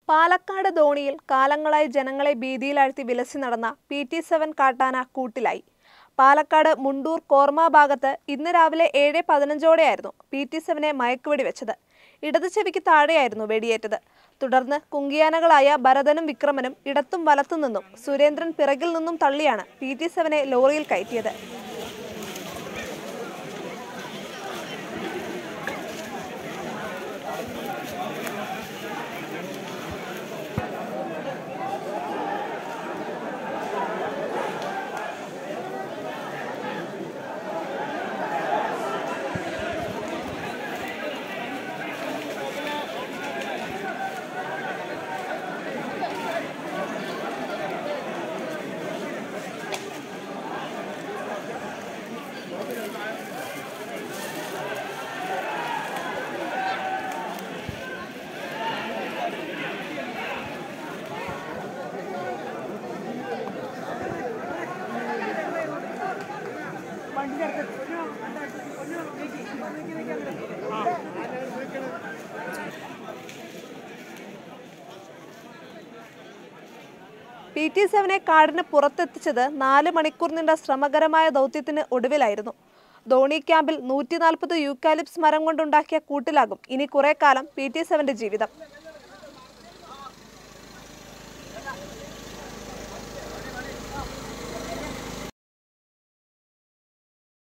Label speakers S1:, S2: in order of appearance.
S1: പാലക്കാട് ധോണിയിൽ കാലങ്ങളായി ജനങ്ങളെ ഭീതിയിലാഴ്ത്തി വിലസി നടന്ന പി ടി സെവൻ കാട്ടാന കൂട്ടിലായി പാലക്കാട് മുണ്ടൂർ കോർമ ഭാഗത്ത് ഇന്ന് രാവിലെ ഏഴ് പതിനഞ്ചോടെയായിരുന്നു പി ടി സെവനെ മയക്കുവെടി വെച്ചത് ഇടത് ചെവിക്ക് താഴെയായിരുന്നു വെടിയേറ്റത് തുടർന്ന് കുങ്കിയാനകളായ ഭരതനും വിക്രമനും ഇടത്തും വലത്തും നിന്നും സുരേന്ദ്രൻ പിറകിൽ നിന്നും തള്ളിയാണ് പി ടി സെവനെ ലോറിയിൽ കയറ്റിയത് പി ടി സെവനെ കാടിന് പുറത്തെത്തിച്ചത് നാല് മണിക്കൂർ നീണ്ട ശ്രമകരമായ ദൗത്യത്തിന് ഒടുവിലായിരുന്നു ധോണി ക്യാമ്പിൽ നൂറ്റി നാൽപ്പത് യൂക്കാലിപ്സ് മരം കൊണ്ടുണ്ടാക്കിയ കൂട്ടിലാകും ഇനി കുറെ കാലം പി ടി സെവന്റെ ജീവിതം